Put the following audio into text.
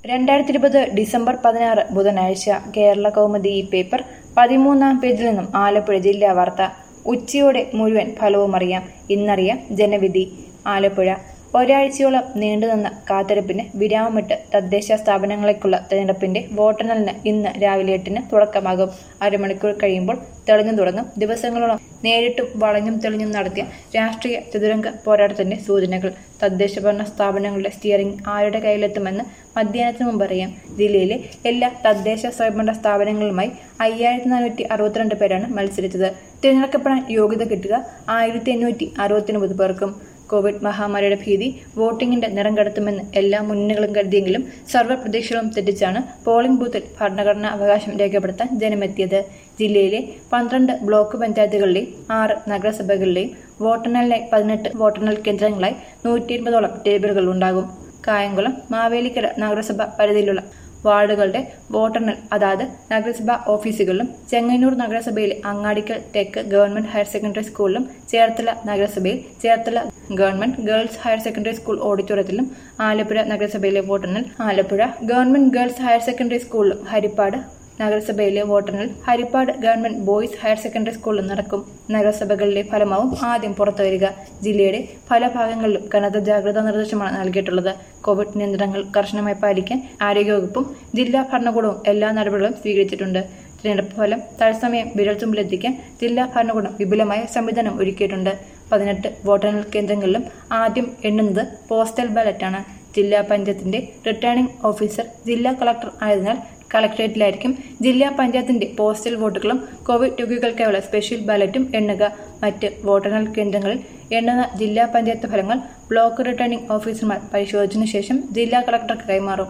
രണ്ടായിരത്തി ഇരുപത് ഡിസംബർ പതിനാറ് ബുധനാഴ്ച കേരള കൗമുദി ഈ പേപ്പർ പതിമൂന്നാം പേജിൽ നിന്നും ആലപ്പുഴ ജില്ലാ വാർത്ത ഉച്ചയോടെ മുഴുവൻ ഫലവും അറിയാം ഇന്നറിയാം ജനവിധി ആലപ്പുഴ ഒരാഴ്ചയോളം നീണ്ടുനിന്ന കാത്തിരിപ്പിന് വിരാമമിട്ട് തദ്ദേശ സ്ഥാപനങ്ങളേക്കുള്ള തെരഞ്ഞെടുപ്പിന്റെ വോട്ടെണ്ണലിന് ഇന്ന് രാവിലെ എട്ടിന് തുടക്കമാകും അരമണിക്കൂർ കഴിയുമ്പോൾ തെളിഞ്ഞു തുടങ്ങും ദിവസങ്ങളോളം നേരിട്ടും വളഞ്ഞും തെളിഞ്ഞും നടത്തിയ രാഷ്ട്രീയ ചതുരംഗ പോരാട്ടത്തിന്റെ സൂചനകൾ തദ്ദേശ ഭരണ സ്ഥാപനങ്ങളുടെ സ്റ്റിയറിംഗ് ആരുടെ കയ്യിലെത്തുമെന്ന് മധ്യാഹ്നത്തിന് മുമ്പ് അറിയാം ജില്ലയിലെ എല്ലാ തദ്ദേശ സ്വയംഭരണ സ്ഥാപനങ്ങളുമായി അയ്യായിരത്തി നാനൂറ്റി അറുപത്തിരണ്ട് പേരാണ് മത്സരിച്ചത് തിരഞ്ഞെടുക്കപ്പെടാൻ യോഗ്യത കിട്ടുക ആയിരത്തി അഞ്ഞൂറ്റി അറുപത്തിയൊൻപത് പേർക്കും കോവിഡ് മഹാമാരിയുടെ ഭീതി വോട്ടിംഗിന്റെ നിറം കടത്തുമെന്ന് എല്ലാ മുന്നണികളും കരുതിയെങ്കിലും സർവ്വ പ്രതീക്ഷകളും തെറ്റിച്ചാണ് പോളിംഗ് ബൂത്തിൽ ഭരണഘടനാ അവകാശം രേഖപ്പെടുത്താൻ ജനമെത്തിയത് ജില്ലയിലെ പന്ത്രണ്ട് ബ്ലോക്ക് പഞ്ചായത്തുകളിലെയും ആറ് നഗരസഭകളിലെയും വോട്ടെണ്ണലിനായി പതിനെട്ട് വോട്ടെണ്ണൽ കേന്ദ്രങ്ങളായി നൂറ്റി എൺപതോളം ടേബിളുകൾ ഉണ്ടാകും കായംകുളം മാവേലിക്കര നഗരസഭ പരിധിയിലുള്ള വാർഡുകളുടെ വോട്ടെണ്ണൽ അതാത് നഗരസഭാ ഓഫീസുകളിലും ചെങ്ങന്നൂർ നഗരസഭയിലെ അങ്ങാടിക്കൽ തെക്ക് ഗവൺമെന്റ് ഹയർ സെക്കൻഡറി സ്കൂളിലും ചേർത്തല നഗരസഭയിൽ Cherthala government girls higher secondary school ഓഡിറ്റോറിയത്തിലും ആലപ്പുഴ നഗരസഭയിലെ വോട്ടെണ്ണൽ Alappuzha government girls higher secondary സ്കൂളിലും ഹരിപ്പാട് നഗരസഭയിലെ വോട്ടെണ്ണൽ Haripad government boys higher secondary സ്കൂളിൽ നടക്കും നഗരസഭകളിലെ ഫലമാവും ആദ്യം പുറത്തുവരിക ജില്ലയുടെ പല ഭാഗങ്ങളിലും കനത്ത ജാഗ്രതാ നിർദ്ദേശമാണ് നൽകിയിട്ടുള്ളത് കോവിഡ് നിയന്ത്രണങ്ങൾ കർശനമായി പാലിക്കാൻ ആരോഗ്യവകുപ്പും ജില്ലാ ഭരണകൂടവും എല്ലാ നടപടികളും സ്വീകരിച്ചിട്ടുണ്ട് തിരഞ്ഞെടുപ്പ് ഫലം തത്സമയം വിരൽത്തുമ്പിലെത്തിക്കാൻ ജില്ലാ ഭരണകൂടം വിപുലമായ സംവിധാനം ഒരുക്കിയിട്ടുണ്ട് പതിനെട്ട് വോട്ടെണ്ണൽ കേന്ദ്രങ്ങളിലും ആദ്യം എണ്ണുന്നത് പോസ്റ്റൽ ബാലറ്റാണ് ജില്ലാ പഞ്ചായത്തിന്റെ റിട്ടേണിംഗ് ഓഫീസർ ജില്ലാ കളക്ടർ ആയതിനാൽ കളക്ടറേറ്റിലായിരിക്കും ജില്ലാ പഞ്ചായത്തിന്റെ പോസ്റ്റൽ വോട്ടുകളും കോവിഡ് രോഗികൾക്കായുള്ള സ്പെഷ്യൽ ബാലറ്റും എണ്ണുക മറ്റ് വോട്ടെണ്ണൽ കേന്ദ്രങ്ങളിൽ എണ്ണുന്ന ജില്ലാ പഞ്ചായത്ത് ഫലങ്ങൾ ബ്ലോക്ക് റിട്ടേണിംഗ് ഓഫീസർമാർ പരിശോധിച്ചതിനു ശേഷം ജില്ലാ കളക്ടർക്ക് കൈമാറും